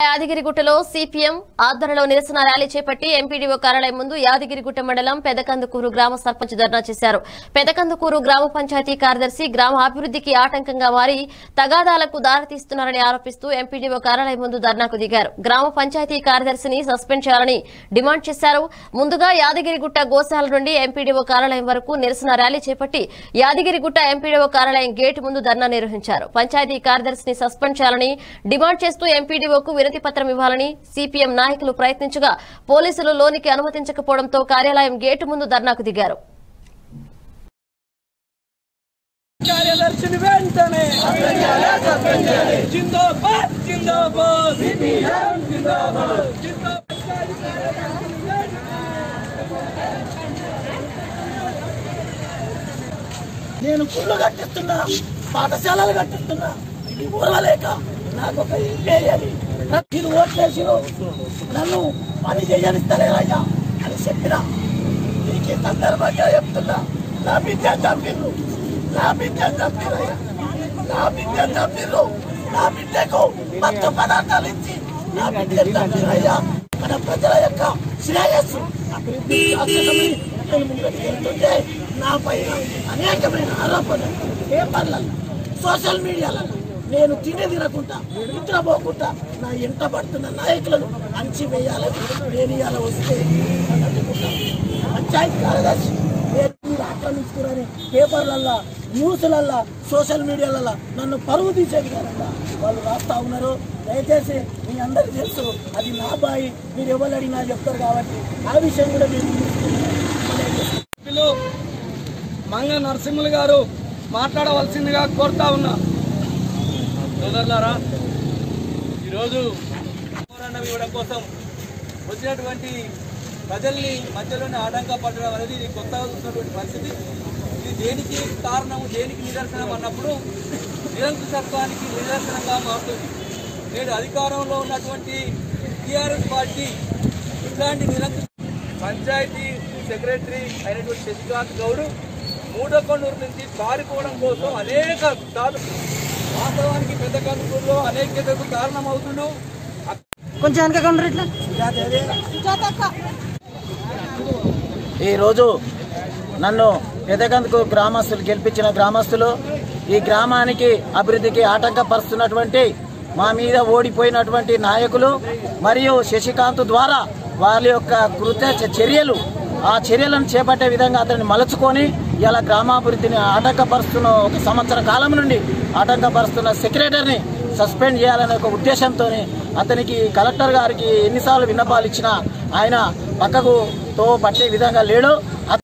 యాదగిరిగుట్టలో CPM ఆధ్వర్యంలో నిరసన rally చేపట్టి ఎంపీడీఓ కార్యాలయం ముందు యాదగిరిగుట్ట మండలం పెదకందుకూరు గ్రామ సర్పంచ్ ధర్నా చేశారు పెదకందుకూరు గ్రామ పంచాయతీ కార్యదర్శి గ్రామ అభివృద్ధికి ఆటంకంగా మారి తగాదాలకు దారితీస్తున్నారని ఆరోపిస్తూ ఎంపీడీఓ కార్యాలయం ముందు ధర్నాకు దిగారు గ్రామ పంచాయతీ కార్యదర్శిని సస్పెండ్ చేయాలని డిమాండ్ చేశారు ముందుగా యాదగిరిగుట్ట గోశాల నుండి ఎంపీడీఓ కార్యాలయం వరకు నిరసన ర్యాలీ చేపట్టి యాదగిరిగుట్ట ఎంపీడీఓ కార్యాలయం గేటు ముందు ధర్నా నిర్వహించారు పంచాయతీ కార్యదర్శిని సస్పెండ్ చేయాలని డిమాండ్ చేస్తూ ఎంపీడీఓకు వినతి పత్రం ఇవ్వాలని సిపిఎం నాయకులు ప్రయత్నించగా పోలీసులు లోనికి అనుమతించకపోవడంతో కార్యాలయం గేటు ముందు ధర్నాకు దిగారు కార్యదర్శిని వెంటనే జిందాబాద్ జిందాబాద్ జిందాబాద్ నేను గుళ్ళు కట్టిస్తున్నా పాఠశాలలు కట్టిస్తున్నా ఇది ఊరలేక నాకు ఒక వేయాలి మీరు ఓట్లేసి నన్ను పని చేయనిస్తలేరయ్యా అని చెప్పిన నీకు ఈ సందర్భంగా చెప్తున్నా నా బిడ్డ చంపిర్రు నా బిడ్డ చంపిరయ్యా నా బిడ్డ చంపిర్రు నా బిడ్డకు మత్తు పదార్థాలు ఇచ్చి నా బిడ్డ చంపిరయ్యా మన ప్రజల యొక్క శ్రేయస్సు అభివృద్ధి శాశ్వతమని నేను ముందుకు వెళ్తుంటే నాపై అనేకమైన ఆరోపణలు పేపర్లలో సోషల్ మీడియాలలో నేను తినే తినకుండా నిద్రపోకుండా నా ఎంట పడుతున్న నాయకులను అణచివేయాలని నేను ఇలా వస్తే అడ్డుకుంటాను పంచాయతీ కార్యదర్శి నేను మీరు ఆక్రమించుకుని పేపర్లల్లో న్యూస్లల్లో సోషల్ మీడియాలలో నన్ను పరువు తీసే విధానంగా వాళ్ళు రాస్తా ఉన్నారు దయచేసి మీ అందరికీ తెలుసు అది నా బాయి మీరు ఎవరు అడిగినా చెప్తారు కాబట్టి ఆ విషయం కూడా నేను సభ్యులు మంగ నరసింహులు గారు మాట్లాడవలసిందిగా కోరుతా ఉన్నా సోదరులారా ఈరోజు పోరాటం ఇవ్వడం కోసం వచ్చినటువంటి ప్రజల్ని మధ్యలోనే ఆటంకపడడం అనేది ఇది కొత్తగా చూసినటువంటి పరిస్థితి ఇది దేనికి కారణం దేనికి నిదర్శనం అన్నప్పుడు నిరంకుశత్వానికి నిదర్శనంగా మారుతుంది నేడు అధికారంలో ఉన్నటువంటి టీఆర్ఎస్ పార్టీ ఇట్లాంటి నిరంకుశ పంచాయతీ సెక్రటరీ అయినటువంటి శశికాంత్ గౌడ్ మూడో కొన్నూరు నుంచి పారిపోవడం కోసం అనేక దాడు వాస్తవానికి పెద్ద కనుకూరులో అనేకతకు కారణమవుతుండు కొంచెం వెనక ఇట్లా ఈరోజు నన్ను పెదగందుకు గ్రామస్తులు గెలిపించిన గ్రామస్తులు ఈ గ్రామానికి అభివృద్ధికి ఆటంకపరుస్తున్నటువంటి మా మీద ఓడిపోయినటువంటి నాయకులు మరియు శశికాంత్ ద్వారా వాళ్ళ యొక్క కృత చర్యలు ఆ చర్యలను చేపట్టే విధంగా అతన్ని మలుచుకొని ఇలా గ్రామాభివృద్ధిని ఆటంకపరుస్తున్న ఒక సంవత్సర కాలం నుండి ఆటంకపరుస్తున్న సెక్రటరీని సస్పెండ్ చేయాలనే ఒక ఉద్దేశంతో అతనికి కలెక్టర్ గారికి ఎన్నిసార్లు విన్నపాలు ఇచ్చినా ఆయన పక్కకు తో పట్టే విధంగా లేడు